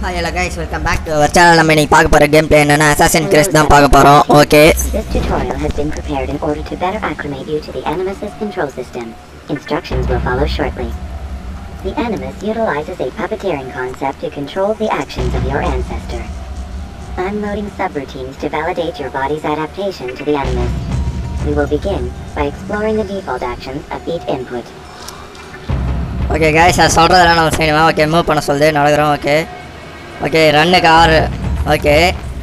Hi hello guys welcome back to our channel நம்ம இன்னைக்கு பார்க்க போகிற கேம் பிளே என்னன்னா அசாசின் கிரஸ் தான் பார்க்க போகிறோம் okay This tutorial has been prepared in order to better acclimate you to the Animus's control system. Instructions will follow shortly. The Animus utilizes a puppeteering concept to control the actions of your ancestor. I'm loading subroutines to validate your body's adaptation to the Animus. We will begin by exploring the default actions of each input. Okay guys அது சொல்கிறதெல்லாம் நம்ம செய்யணுமா okay move பண்ண சொல்லுது நடக்கிறோம் okay okay ரன்னுக்கு ஆறு okay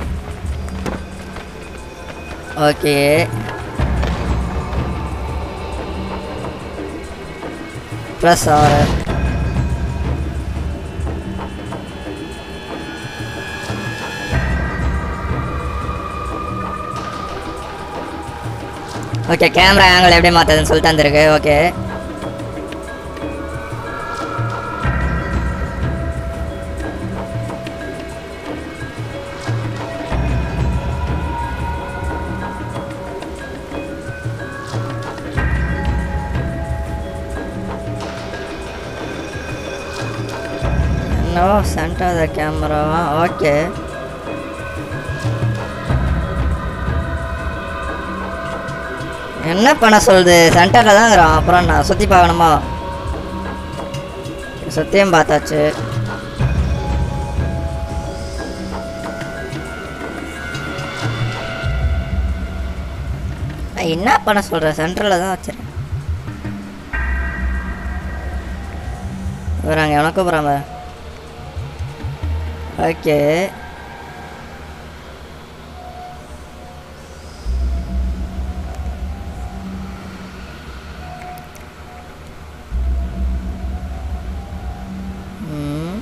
okay plus ஆறு ஓகே கேமரா ஆங்கிள் எப்படி மாற்றுதுன்னு சொல்லிட்டு வந்திருக்கு okay No, center the camera. Okay. என்ன பண்ண சொல்லுது சென்டரில் தான் இருக்கிறோம் அப்புறம் நான் சுற்றி பார்க்கணுமா சுற்றியும் பார்த்தாச்சு நான் என்ன பண்ண சொல்கிறேன் சென்டரில் தான் வச்சிருக்கேன் வராங்க எனக்கும் போகிறாங்க ஓகே ம்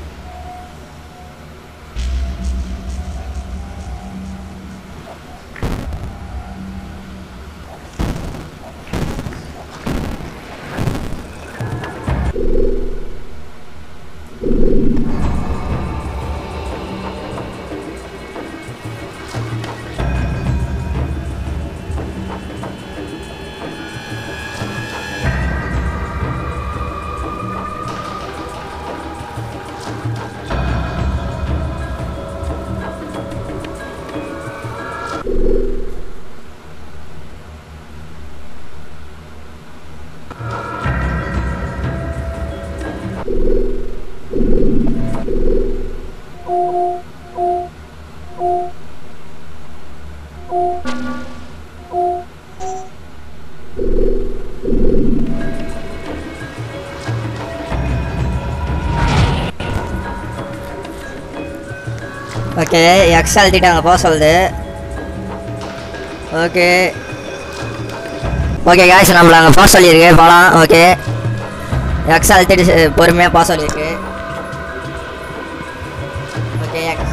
ஓகே எக்ஸ் அழுத்திட்டு அங்கே போக சொல்லுது ஓகே ஓகே காய்ஸ் நம்மள அங்கே போக சொல்லியிருக்கு போகலாம் ஓகே எக்ஸ் அழுத்திட்டு பொறுமையாக போக சொல்லியிருக்கு okay X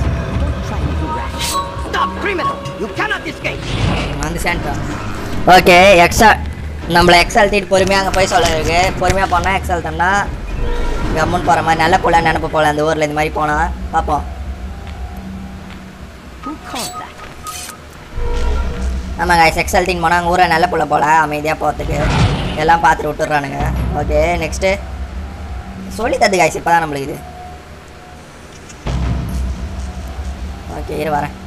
Stop, criminal! You cannot escape! வந்து சேர்ந்துட்டோம் ஓகே எக்ஸா நம்மளை எக்ஸ் அழுத்திட்டு பொறுமையாக அங்கே போய் சொல்லிருக்கு பொறுமையாக போனால் எக்ஸ் அழுத்தோம்னா கம்முன்னு போகிற மாதிரி நல்ல போல நினப்பு போல அந்த ஊரில் இந்த மாதிரி போனால் பார்ப்போம் Who caused that? ஆமாங்க செக்ஸ் அழுத்தின் போனால் அங்கே ஊரை நல்ல புள்ள போல அமைதியாக போகிறதுக்கு எல்லாம் பார்த்துட்டு விட்டுறானுங்க ஓகே நெக்ஸ்ட்டு சொல்லி தந்து காய்ச்சி இப்போ தான் நம்மளுக்கு இது ஓகே இரு வரேன்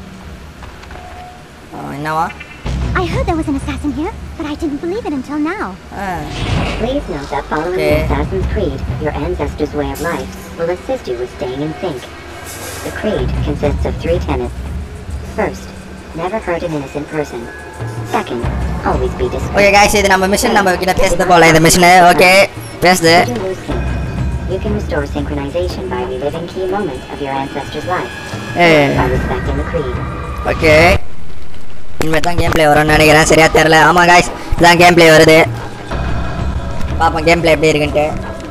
ஆ, என்னவா I heard there was an assassin here, but I didn't believe it until now. ஆ Please note that following Okay. the Assassin's Creed, your ancestors' way of life will assist you with staying in sync. The creed consists of three tenets. First, never hurt an innocent person. Second, always be okay discreet. காய்ச்சி இது நம்ம machine நம்ம கிட்ட பேசுது போல இந்த machine okay பேசுது Should you lose sync, you can restore synchronization by reliving key moments of your ancestor's life. Eh. By respecting the creed. Okay இனிமேல் தான் கேம் ப்ளே வரும்னு நினைக்கிறேன் சரியா தெரில ஆமாம் காய்ஸ் இதான் கேம் ப்ளே வருது பார்ப்போம் கேம் ப்ளே எப்படி இருக்குன்ட்டு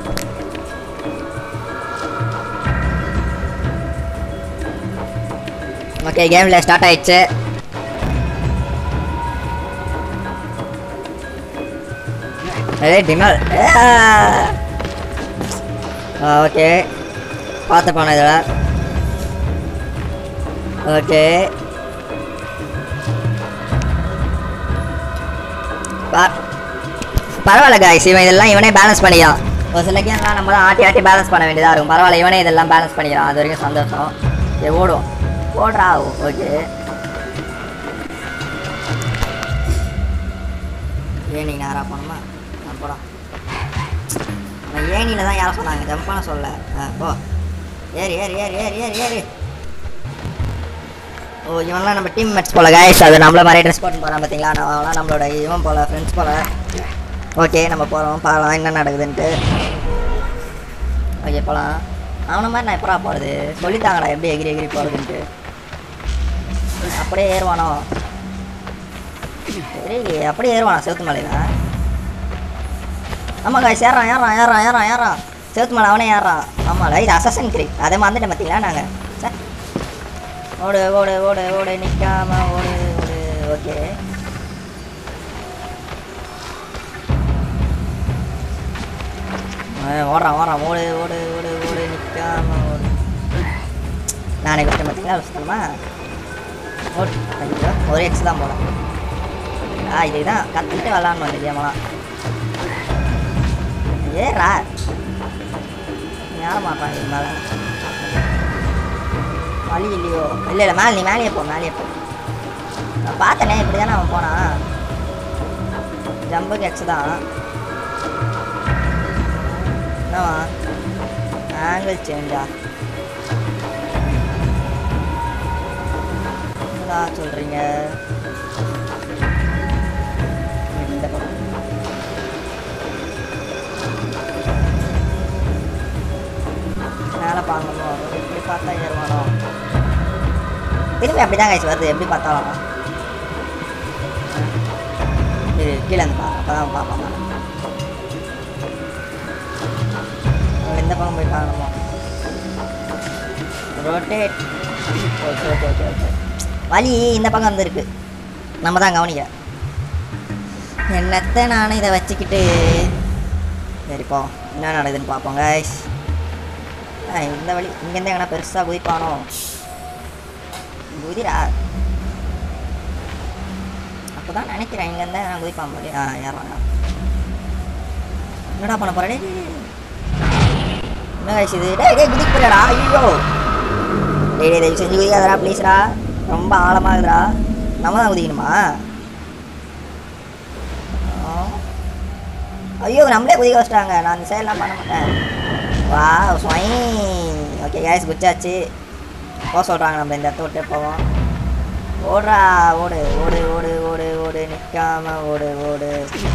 ஓகே கேம் ப்ளே ஸ்டார்ட் ஆயிடுச்சு ஏய் டிமல் ஓகே பார்த்து போனேன் இதில் ஓகே ப- பரவாயில்ல காய்ஸ் இவன் இதெல்லாம் இவனே பேலன்ஸ் பண்ணிக்கலாம் ஒரு சில கேம்லாம் நம்ம தான் ஆட்டி ஆட்டி பேலன்ஸ் பண்ண வேண்டியதாக இருக்கும் பரவாயில்ல இவனே இதெல்லாம் பேலன்ஸ் பண்ணிக்கலாம் அது வரைக்கும் சந்தோஷம் ஏ ஓடும் ஓடுறா ஓகே ஏனி நேரா போனோமா ஆ, போடா நான் ஏனியில் தான் யாரை சொன்னாங்க ஜம்ப் பண்ண சொல்ல ஆ போ ஏறி ஏறி ஏறி ஏறி ஏறி ஏறி ஓ இவன்லாம் நம்ம டீம் மேட்ச் போல கைஸ் அது நம்மள மாதிரி ட்ரெஸ் போட்டு போகிறான் பார்த்தீங்களா நான் அவன்லாம் நம்மளோட இவன் போல ஃப்ரெண்ட்ஸ் போல ஓகே நம்ம போகிறோம் பார்க்கலாம் என்ன நடக்குதுன்ட்டு ஓகே போகலாம் அவனை மாதிரி நான் எப்படா போகிறது சொல்லித்தாங்கடா எப்படி எகிரி எகிரி போகிறதுன்ட்டு அப்படியே ஏறுவானோ தெரியலையே அப்படியே ஏறுவானா செவத்து மலையில ஆமாம் காய் ஏறான் ஏறான் ஏறான் ஏறான் ஏறான் செவத்து மலை அவனே ஏறான் ஆமாம் இது அசசன் கிரிக் அதை மறந்துட்டு பார்த்தீங்களா நாங்கள் சார் ஓடு ஓடு ஓடு ஓடு நிற்காம ஓடு ஓடு ஓகே ஓடுறான் ஓடுறான் ஓடு ஓடு ஓடு ஓடு நிற்காம ஓடு நானே விட்டேன் பார்த்தீங்களா சுத்தமா ஓடு ஐயோ ஒரு எக்ஸ் தான் போகலாம் ஆ இதுதான் கற்றுக்கிட்டு விளாட்ணும் இந்த கேமெல்லாம் ஏறா யார மாட்டான் இது மேலே வழி இல்லையோ இல்லை இல்லை மேலே நீ மேலேயே போ மேலேயே போ நான் பார்த்தனே இப்படி தானே அவன் போனான் ஜம்புக்கு எக்ஸ் தான் என்னவா ஆங்கிள் சேஞ்சா என்னடா சொல்கிறீங்க இந்த பக்கம் மேலே பார்க்கணும் எப்படி பார்த்தா ஏறுவானோ திரும்பி அப்படி தான் காய்ச்சி வருது எப்படி பார்த்தாலும் இது கீழே இருந்து பா அப்போ தான் பார்ப்பான் மேலே இந்த பக்கம் போய் பார்க்கணுமோ rotate okay okay okay okay வழி இந்த பக்கம் வந்து இருக்கு நம்ம தான் கவனிக்க என்னத்தை நானும் இதை வச்சுக்கிட்டு சரிப்போ என்ன நடக்குதுன்னு பார்ப்போம் guys ஆ இந்த வழி இங்கேருந்து எங்கன்னா பெருசாக குதிப்பானோ குதிரா அப்போ தான் நினைக்கிறேன் இங்கேருந்து நான் குதிப்பான் போல ஆ ஏறாங்க என்னடா பண்ண போகிறேன் என்ன guys இது டேய் டேய் குதிக்கலடா ஐயோ டேய் டேய் தயவு செஞ்சு குதிக்காதடா ப்ளீஸ்டா ரொம்ப ஆழமாகுதுடா நம்ம தான் குதிக்கணுமா ஆ. ஐயோ நம்மளே குதிக்க வச்சிட்டாங்க நான் அந்த சைட்லாம் பண்ண மாட்டேன் வா ஸ்வைங் ஓகே கேஸ் குச்சாச்சு போக சொல்கிறாங்க நம்ம இந்த இடத்த விட்டு போவோம் ஓடுறா ஓடு ஓடு ஓடு ஓடு ஓடு நிற்காம ஓடு ஓடு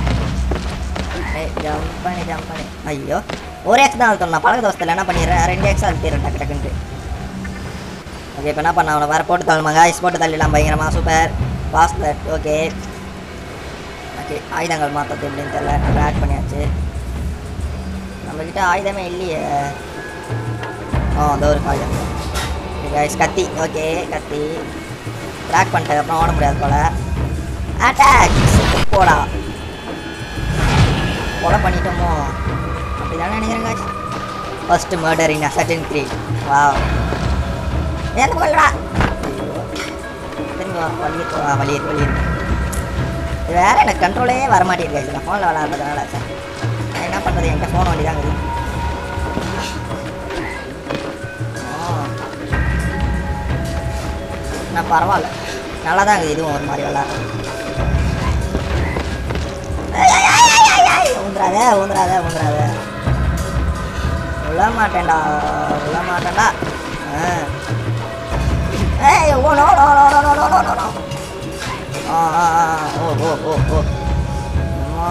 ஜம்ப் பண்ணி ஜம்ப் பண்ணி ஐயோ ஒரு எக்ஸ் தான் அழுத்தணும் நான் பழக தோசத்தில் என்ன பண்ணிடுறேன் ரெண்டு எக்ஸ் அழுத்திடுறேன் டக்கு டக்குன்ட்டு ஓகே இப்போ என்ன பண்ண அவனை வேறு போட்டு தள்ளுமாங்க ஐஸ் போட்டு தள்ளிடலாம் பயங்கரமா சூப்பர் பாஸ்லெட் ஓகே ஓகே ஆயுதங்கள் மாற்றது எப்படின்னு தெரியல நம்ம ஆட் பண்ணியாச்சு நம்மக்கிட்ட ஆயுதமே இல்லையே ஆ அந்த ஒரு ஆயுதம் கைஸ் கத்தி ஓகே கத்தி ட்ராக் பண்ணிட்டதுக்கு அப்புறம் ஓட முடியாது போல அட்டாக் போடா கொலை பண்ணிட்டோமோ அப்படி தானே நினைக்கிறேன் காய்ச்சி ஃபர்ஸ்ட் மர்டர் இன் அசட்டின் த்ரீ வா ஏன் கொல்லடா திரும்பி வா, வலி இருக்கு, வா, வலி இருக்கு, வலி இருக்கு. இது வேற எனக்கு கண்ட்ரோலே வர மாட்டேங்குது நான் ஃபோனில் விளாட்றதுனால சார் நான் என்ன பண்ணுறது என்கிட்ட ஃபோன் வண்டி தான் இருக்குது ஆ. நான் பரவாயில்ல நல்லா தான் இருக்குது இதுவும் ஒரு மாதிரி விளாட்றது ஊந்துறாத ஊந்துறாத ஊந்துறாத விழ மாட்டேன்டா விழ மாட்டேன்டா ஆ ஏய் ஓ no no no no no no no no ஆ ஆ ஆ ஓ ஓ ஓ ஓ அம்மா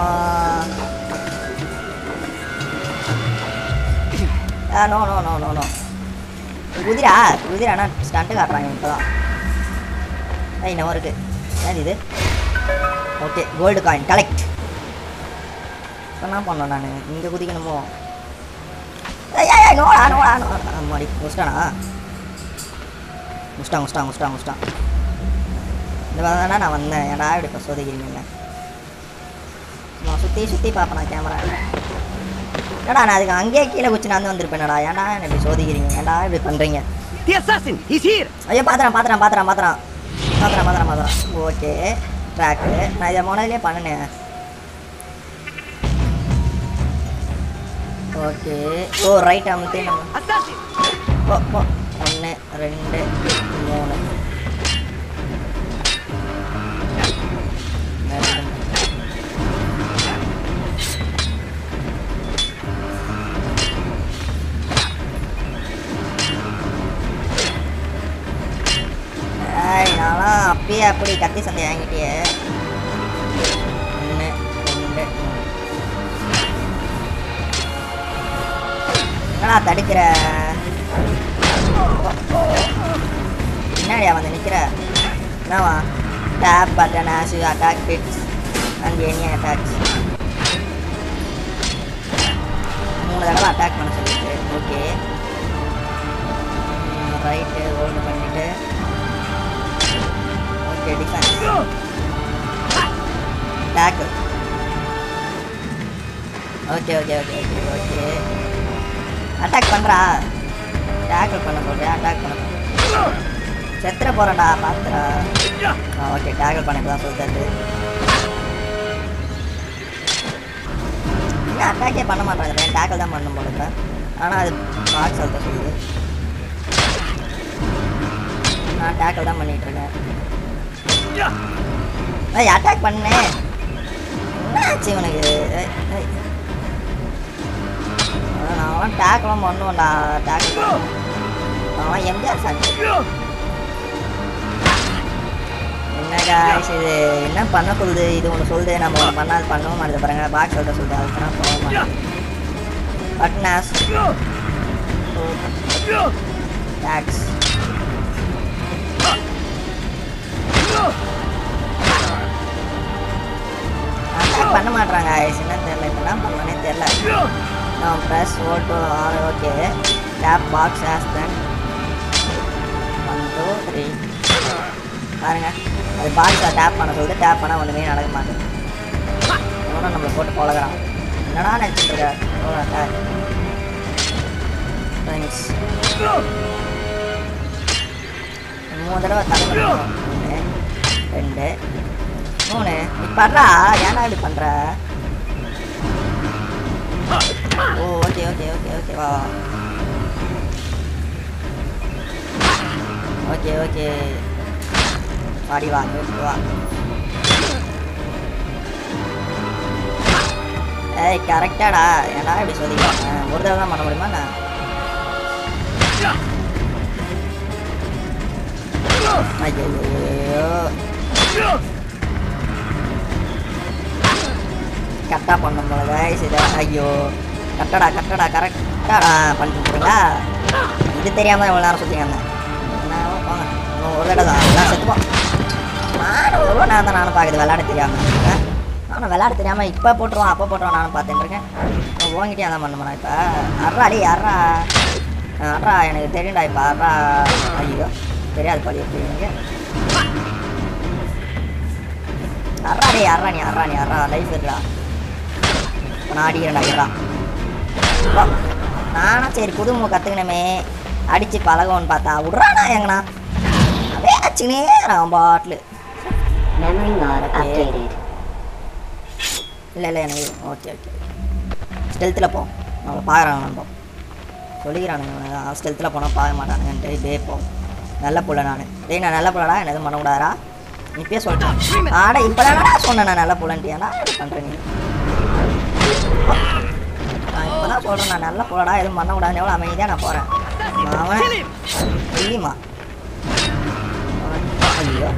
ஆ no no no no no குதிரா குதிரானா ஸ்டண்ட்டு காட்டுறாங்க இப்போ தான் ஏய் இன்னும் இருக்கு ஏன் இது ஓகே கோல்டு காயின் கலெக்ட் என்ன பண்ணோம் நான் இங்கே குதிக்கணுமோ ஏய் ஏய், ஏய் நோடா நோடா நோ மாடி முடிச்சிட்டானா முஸ்டான் முஸ்டான் முஸ்டான் முஸ்டான் இந்த மாதிரி தானே நான் வந்தேன் ஏன்டா இப்படி இப்போ சோதிக்கிறீங்க நான் சுற்றி சுற்றி பார்ப்பேன் நான் கேமரா ஏடா நான் அதுக்கு அங்கேயே கீழே குச்சி நான் வந்திருப்பேன்டா ஏன்டா என்ன இப்படி சோதிக்கிறீங்க ஏன்டா இப்படி பண்ணுறீங்க The assassin! He's here! ஐயோ பாத்திரம் பாத்திரம் பாத்திரம் பாத்திரம் பாத்திரம் பாத்திரம் பாத்திரம் ஓகே ட்ராக்கு நான் இதை முதல்லே பண்ணினேன் ஓகே ஓ ரைட் அமுத்தி நம்ம Assassin! போ போ ஒன்று ரெண்டு மூணு ரெண்டு, ஏய் நான்லாம் அப்பயே அப்படி கத்தி சண்டை வாங்கிட்டியே ஒன்று ரெண்டு மூணு என்னடா தடுக்கிற பின்னாடியா வந்து நிற்கிற என்னவா tap button as you attack hits and any attacks மூணு தடவை அட்டாக் பண்ண சொல்லிட்டு ஓகே ரைட்டு ஹோல்டு பண்ணிட்டு okay defence tackle okay okay okay okay okay attack பண்ணுறா டேக்கிள் பண்ண சொல்றியா அட்டாக் பண்ண சொல்றேன். செத்துற போகிறேன்டா பார்த்துடா ஆ ஓகே டேக்கிள் பண்ண தான் சொல்லிட்டு இல்லை அட்டாக்கே பண்ண மாட்டாங்க டேக்கிள் தான் பண்ணும் போல ஆனால் அது பாக்ஸ் சொல்லிட்டு சொல்லுது நான் டேக்கிள் தான் பண்ணிட்டு இருக்கேன் ஏய் அட்டாக் பண்ணேன் என்ன ஆச்சு உனக்கு ஏய், ஏய். அதான் நான் டேக்கெல்லாம் பண்ணுவேன்டா டேக்கிள் அவன் எம்ஜிஆர் சாட்சி என்ன guys இது என்ன பண்ண சொல்லுது இது ஒன்று சொல்லுது நம்ம ஒன்று பண்ணாது பண்ணவும் மாட்டேது பாருங்க பாக்ஸ் சொல்லிட்டு சொல்லுது அதுக்கு போக மாட்டேன் பட்னாஸ் டேக்ஸ் அட்டாக் பண்ண மாட்டாங்க guys என்னன்னு தெரியல இப்போ என்ன பண்ணனே தெரியல நான் ப்ரெஸ் ஓட்டு R okay tap box as then one two three பாருங்க அது பாக்ஸில் டேப் பண்ண சொல்லுது டேப் பண்ணால் ஒன்றுமே நடக்க மாட்டேங்குது இவனும் நம்மளை போட்டு பழகுறான் என்னடா நினச்சிட்டு இருக்க தேங்க்ஸ் மூணு தடவை தலை ஒன்று ரெண்டு மூணு நீ பண்றா ஏன்டா இப்படி பண்ற ஓ ஓகே ஓகே ஓகே ஓகே வா ஓகே ஓகே வாடி வா இங்க வா ஏய் கரெக்டாடா ஏன்டா இப்படி சொல்லிக்கிறேன் ஒரு தடவை தான் பண்ண முடியுமா நான் ஐயோ கரெக்டாக பண்ணும் போல guys இதை ஐயோ கட்டடா கட்டடா கரெக்டாடா பண்ணிட்டு போறீங்களா இது தெரியாம இவ்வளோ நேரம் சுற்றிங்க இருந்தேன் என்ன போங்க இன்னும் ஒரு தடவை தான் எல்லாம் செத்துப்போம் நானும் எவ்வளோ நேரம் தான் நானும் பார்க்குது விளையாட தெரியாமல் நானும் விளையாட தெரியாமல் இப்போ போட்டுருவான் அப்போ போட்டுருவான் நானும் பார்த்துட்டு இருக்கேன் ஓங்கிட்டே அதான் பண்ண இப்போ அட்ரா அடி அட்ரா அட்ரா எனக்கு தெரியும்டா இப்போ அட்ரா ஐயோ தெரியாது படி எப்படி அறா டே அறா நீ அறா நீ அறா லைஃப் இருக்கா நான் அடிக்கிறேன்டா இருடா வா. நானும் சரி புதுமு கற்றுக்கணுமே அடித்து பழகும்னு பார்த்தா விட்றானா எங்கண்ணா அப்படியே அச்சுனே நான் பாட்டில் Memory log Okay. updated. இல்லை இல்லை எனக்கு ஓகே ஓகே ஸ்டெல்த்தில் போ நம்மளை பார்க்குறாங்க நம்ம சொல்லிக்கிறானுங்க ஸ்டெல்த்தில் போனால் பார்க்க மாட்டானுங்கன்ட்டு இதே போ நல்ல புள்ள நான் டேய் நான் நல்ல புள்ளடா என்ன எதுவும் பண்ணக்கூடாதா இப்பயே சொல்லிட்டேன் ஆடா இப்போ தானடா சொன்னேன் நான் நல்ல புள்ளன்ட்டியாடா இப்படி பண்ணுறேன் நீ நான் இப்போ தான் சொல்கிறேன் நான் நல்ல புள்ளடா எதுவும் பண்ணக்கூடாதுன்னு எவ்வளோ அமைதியாக நான் போகிறேன் அவன் இல்லைம்மா ஐயோ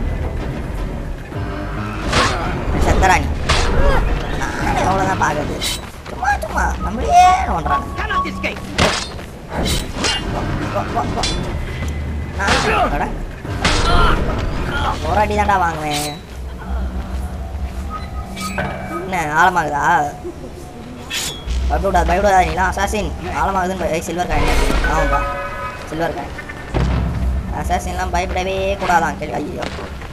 செத்தராணி நானே எவ்வளோதான் பார்க்குறது சும்மா சும்மா நம்மளே நோண்டுறாங்க Cannot escape. நான் அட. ஒரு அடி தான்டா வாங்குவேன் என்ன ஆழமாகுதா பயப்படாது பயப்படாதா நீலாம் அசாசின் ஆழமாகுதுன்னு சில்வர் காயின் ஆமாப்பா சில்வர் காயின் அசாசின்லாம் பயப்படவே கூடாதான் கேள்வி ஐயோ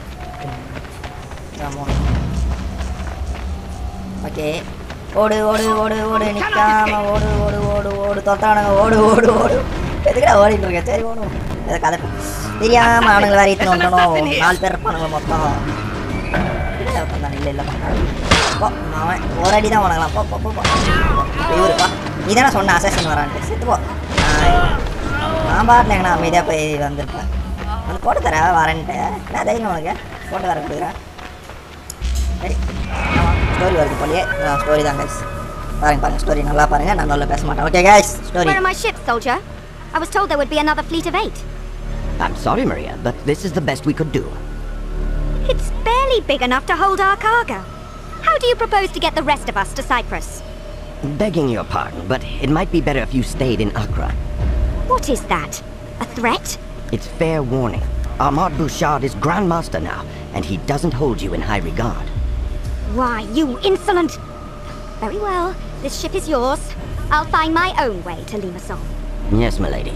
ஓகே ஓடு ஓடு ஓடு ஓடு நிற்காம ஓடு ஓடு ஓடு ஓடு தொத்தானுங்க ஓடு ஓடு ஓடு எதுக்குடா ஓடிட்டு இருக்க சரி ஓடும் எதை கதை தெரியாம அவனுங்களை வேற இத்தனை ஒன்றணும் நாலு பேர் இருப்பானுங்க மொத்தம் இல்லை உட்காந்தான் இல்லை இல்லை போ அவன் ஒரு அடி தான் உனக்கலாம் போ போ போ போ இவருப்பா நீ தானே சொன்ன அசேஷன் வரான்ட்டு செத்து போ நான் பாட்டில் எங்கன்னா அமைதியாக போய் வந்திருப்பேன் வந்து போட்டு தரேன் வரேன்ட்டு என்ன தைரியம் உனக்கு போட்டு வர கொடுக்குறேன் சரி ஸ்டோரி வருது போலியே ஸ்டோரி தான் கைஸ் பாருங்க பாருங்க ஸ்டோரி நல்லா பாருங்க நான் நல்லா பேச மாட்டேன் okay guys story Where are my ships, soldier? I was told there would be another fleet of eight. I'm sorry, Maria, but this is the best we could do. It's barely big enough to hold our cargo. How do you propose to get the rest of us to Cyprus? Begging your pardon, but it might be better if you stayed in Accra. What is that? A threat? It's fair warning. Ahmad Bouchard is Grand Master now, and he doesn't hold you in high regard. Why, you insolent! Very well, this ship is yours. I'll find my own way to Limassol. Yes, milady.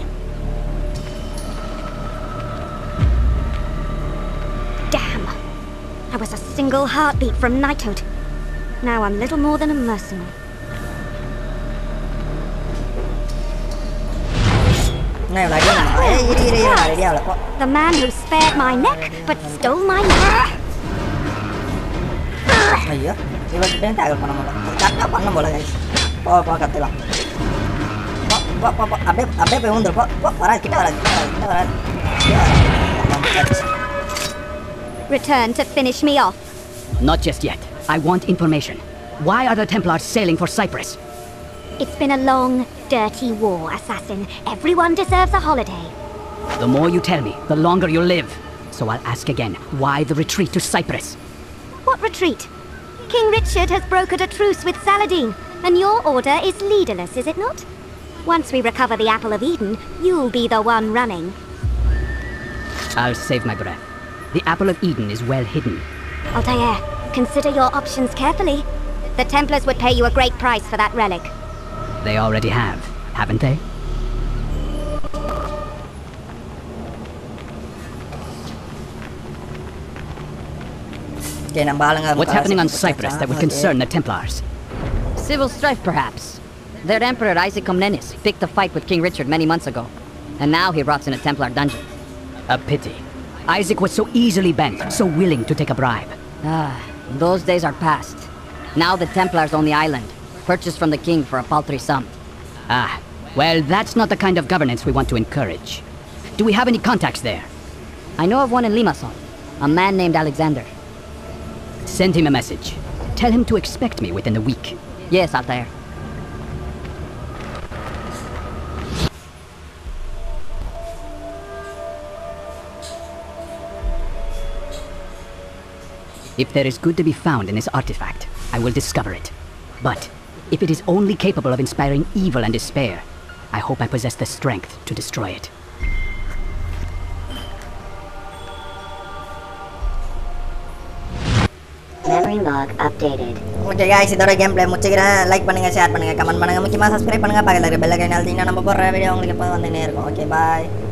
Damn! I was a single heartbeat from knighthood. Now I'm little more than a mercenary. என்ன இவ்வளோ அடி வாங்கணுமா? ஏய் இரு இரு இரு நான் ready ஆகல போ The man who spared my neck but stole my life. ஐயோ இவர்கிட்ட டேக்கிள் பண்ண முடியல கரெக்டாக பண்ண போல கைஸ் போ போ கற்றுக்கலாம் போ போ போ போ அப்படியே அப்படியே போய் ஊந்துரு போ போ வராது கிட்ட வராது கிட்ட வராது கிட்ட வராது கிட்ட வராது Return to finish me off. Not just yet. I want information. Why are the Templars sailing for Cyprus? It's been a long, dirty war, assassin. Everyone deserves a holiday. The more you tell me, the longer you'll live. So I'll ask again, why the retreat to Cyprus? What retreat? King Richard has brokered a truce with Saladin, and your order is leaderless, is it not? Once we recover the Apple of Eden, you'll be the one running. I'll save my breath. The Apple of Eden is well hidden. Altair, consider your options carefully. The Templars would pay you a great price for that relic. They already have, haven't they? Okay நம்ம ஆளுங்க What's happening on முக்காவாசி Cyprus that would Okay. concern the Templars? Civil strife, perhaps. Their emperor, Isaac Comnenus, picked a fight with King Richard many months ago. And now he rots in a Templar dungeon. A pity. Isaac was so easily bent, so willing to take a bribe. Ah, those days are past. Now the Templars own the island, purchased from the king for a paltry sum. Ah, well, that's not the kind of governance we want to encourage. Do we have any contacts there? I know of one in Limassol, a man named Alexander. Send him a message. Tell him to expect me within the week. Yes, Altair. If there is good to be found in this artifact, I will discover it. But if it is only capable of inspiring evil and despair, I hope I possess the strength to destroy it. Memory log updated. Okay guys இதோட game play முடிச்சுக்கிறேன் like பண்ணுங்க share பண்ணுங்க comment பண்ணுங்க முக்கியமாக subscribe பண்ணுங்க பக்கத்தில் இருக்க bell icon அழுத்திங்கன்னா நம்ம போடுற வீடியோ உங்களுக்கு எப்போ வந்துனே இருக்கும் ஓகே பாய்